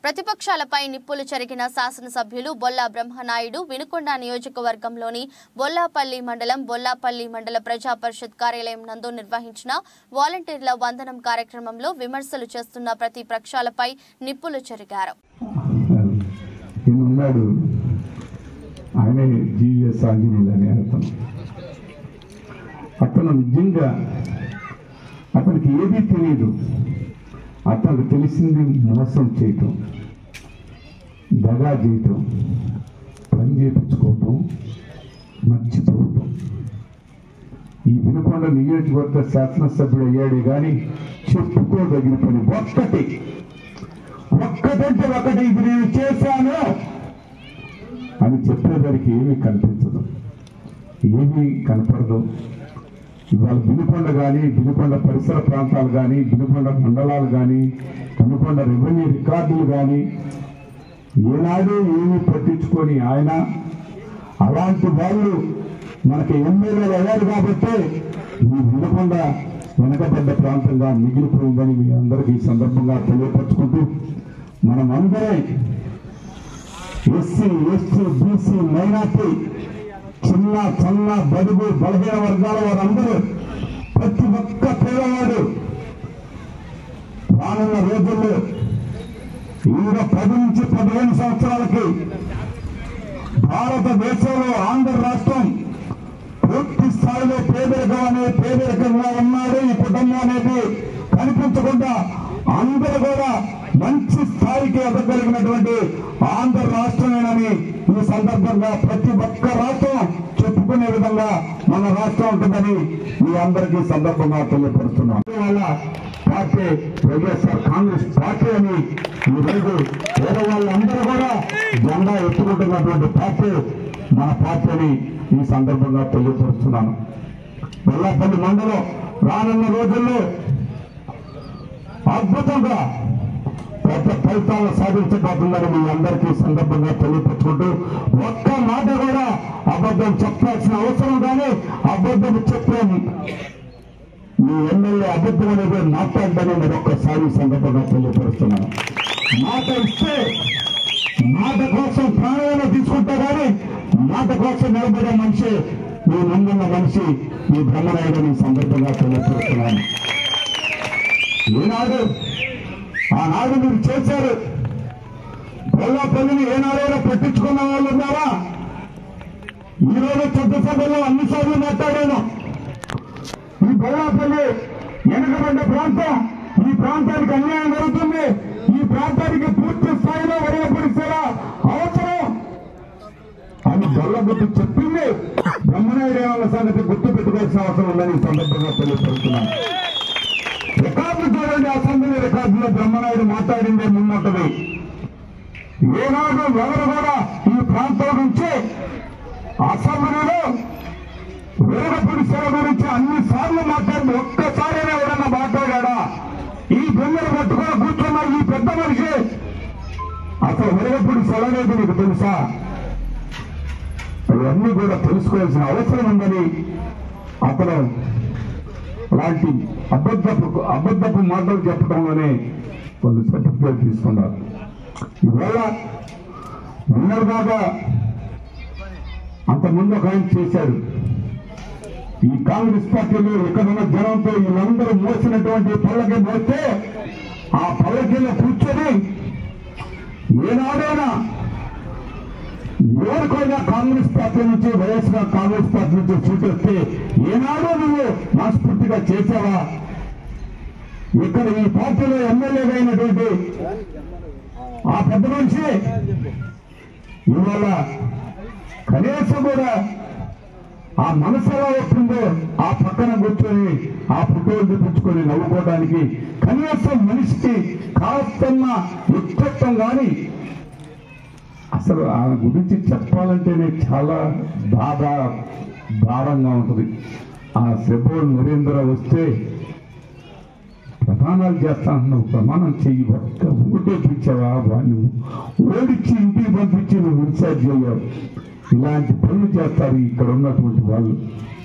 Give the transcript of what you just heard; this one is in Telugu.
ప్రతిపక్షాలపై నిప్పులు చెరిగిన శాసనసభ్యులు బొల్లా బ్రహ్మనాయుడు వినుకొండ నియోజకవర్గంలోని బొల్లాపల్లి మండలం బొల్లాపల్లి మండల ప్రజా పరిషత్ కార్యాలయం నందు నిర్వహించిన వాలంటీర్ల వందనం కార్యక్రమంలో విమర్శలు చేస్తున్న ప్రతిపక్షాలపై నిప్పులు చెరిగారు ఈయన ఉన్నాడు ఆయనే జీవిఎస్ ఆంజనేయులు అనే అతను అతను నిజంగా అతనికి ఏదీ తెలియదు అతనికి తెలిసింది మోసం చేయటం దగా చేయటం పని చేయించుకోవటం మర్చిపోవటం ఈ వినుకొండ నియోజకవర్గ శాసనసభ్యుడు అయ్యాడే కానీ చెప్పుకోదగిన పని ఒక్కటి ఒక్కటంటే ఒకటి ఇది నేను చేశాను అని చెప్పేదానికి ఏమీ కనిపించదు ఏమీ కనపడదు ఇవాళ వినుకొండ కానీ వినుకొండ పరిసర ప్రాంతాలు కానీ వినుకొండ మండలాలు కానీ వినుకొండ రెవెన్యూ రికార్డులు కానీ ఏనాడు ఏమీ పట్టించుకొని ఆయన అలాంటి వాళ్ళు మనకి ఎమ్మెల్యేలు అయ్యారు కాబట్టి ఈ వినకొండ వెనకబడ్డ ప్రాంతంగా మిగిలిపోయిందని మీ అందరికీ ఈ సందర్భంగా తెలియపరచుకుంటూ మనం అందరం ఎస్సీ ఎస్టీ బీసీ మైనార్టీ చిన్న చిన్న బడుగు బలహీన వర్గాల వారందరూ ప్రతి ఒక్క పేదవాడు రానున్న రోజుల్లో ఇంకా పది నుంచి పదిహేను సంవత్సరాలకి భారతదేశంలో ఆంధ్ర రాష్ట్రం పూర్తి స్థాయిలో పేదరికం అనే పేదరికంగా ఉన్నాడు ఈ కుటుంబం అనేది కనిపించకుండా అందరూ కూడా మంచి స్థాయికి ఎదగలిగినటువంటి ఆంధ్ర రాష్ట్రమేనని ఈ సందర్భంగా ప్రతి ఒక్క రాష్ట్రం చెప్పుకునే విధంగా మన రాష్ట్రం ఉంటుందని మీ అందరికీ సందర్భంగా తెలియపరుస్తున్నాం వల్ల పార్టీ వైఎస్ఆర్ కాంగ్రెస్ పార్టీ అని ఈరోజు పేదవాళ్ళందరూ కూడా జెండా ఎత్తుకుంటున్నటువంటి పార్టీ మన పార్టీని ఈ సందర్భంగా తెలియపరుస్తున్నాను వెల్లపల్లి మండలం రానున్న రోజుల్లో అద్భుతంగా పెద్ద ఫలితాలను సాధించబోతుందని మీ అందరికీ ఈ సందర్భంగా తెలియపరుచుకుంటూ ఒక్క మాట కూడా అబద్ధం చెప్పాల్సిన అవసరం కానీ అబద్ధం చెప్పాను మీ ఎమ్మెల్యే అబద్ధం అనేది మాట్లాడదని మరొకసారి ఈ సందర్భంగా తెలియపరుస్తున్నాను మాట ఇస్తే మాట కోసం ప్రాణాలను తీసుకుంటా కానీ మాట కోసం నిలబడే మనిషి మీ ముందున్న మనిషి మీ బ్రహ్మనాయుడు ఈ సందర్భంగా తెలియపరుస్తున్నాను ఈనాడు ఆనాడు మీరు చేశారు గొల్లపల్లిని ఏనాడైనా పట్టించుకున్న వాళ్ళు ఉన్నారా ఈ రోజు చట్టసభలో అన్నిసార్లు మాట్లాడాను ఈ బొల్లాపల్లి వెనకబడ్డ ప్రాంతం ఈ ప్రాంతానికి అన్యాయం జరుగుతుంది ఈ ప్రాంతానికి పూర్తి స్థాయిలో వరగపరిచేలా అవసరం అని గొల్లబుద్ధి చెప్పింది బ్రహ్మనాయుడు ఏమన్న సంగతి గుర్తు పెట్టుకోవాల్సిన అవసరం ఉందని ఈ సందర్భంగా తెలియపరుస్తున్నాను రికార్డు చూడండి అసెంబ్లీ రికార్డులో బ్రహ్మనాయుడు మాట్లాడిందే ముందుంటది ఏనాడు ఎవరు కూడా ఈ ప్రాంతం నుంచి అసెంబ్లీలో వేరపూడి సేవ గురించి అన్ని సార్లు మాట్లాడి ఒక్కసారైనా ఎవరన్నా మాట్లాడా ఈ బొమ్మలు పట్టుకొని కూర్చున్న ఈ పెద్ద మనిషి అసలు వెరగపూడి సెలవేది నీకు తెలుసా అవన్నీ కూడా తెలుసుకోవాల్సిన అవసరం ఉందని అతను లాంటి అబద్ధపు అబద్ధపు మాటలు చెప్పడంలోనే వాళ్ళు సర్టిఫికేట్ తీసుకున్నారు ఇవాళ నిన్నటిదాకా అంతకుముందు ఒక ఆయన చేశాడు ఈ కాంగ్రెస్ పార్టీలో ఎక్కడున్న జనంతో వీళ్ళందరూ మోసినటువంటి పల్లకి మోస్తే ఆ పల్లకిలో కూర్చొని ఏనాడైనా ఎవరికైనా కాంగ్రెస్ పార్టీ నుంచి వైఎస్ఆర్ కాంగ్రెస్ పార్టీ నుంచి సీట్ వస్తే ఏనాడో నువ్వు మనస్ఫూర్తిగా చేసావా ఇక్కడ ఈ పార్టీలో ఎమ్మెల్యేగా అయినటువంటి ఆ పెద్ద మనిషి ఇవాళ కనీసం కూడా ఆ మనసు ఎలా వస్తుందో ఆ పక్కన కూర్చొని ఆ ఫోటోలు చూపించుకొని నవ్వుకోవడానికి కనీసం మనిషికి కాస్తున్న వ్యక్తిత్వం కానీ అసలు ఆయన గురించి చెప్పాలంటేనే చాలా బాధ భారంగా ఉంటుంది ఆ సెబోల్ నరేంద్ర వస్తే ప్రమాణాలు చేస్తా అంటున్నావు ప్రమాణం చెయ్యి ఒక్క ఓటేపించావా వాడిని ఓడిచ్చి ఇంటికి పంపించి నువ్వు ఇన్ఛార్జ్ అయ్యావు ఇలాంటి పనులు చేస్తారు ఇక్కడ ఉన్నటువంటి వాళ్ళు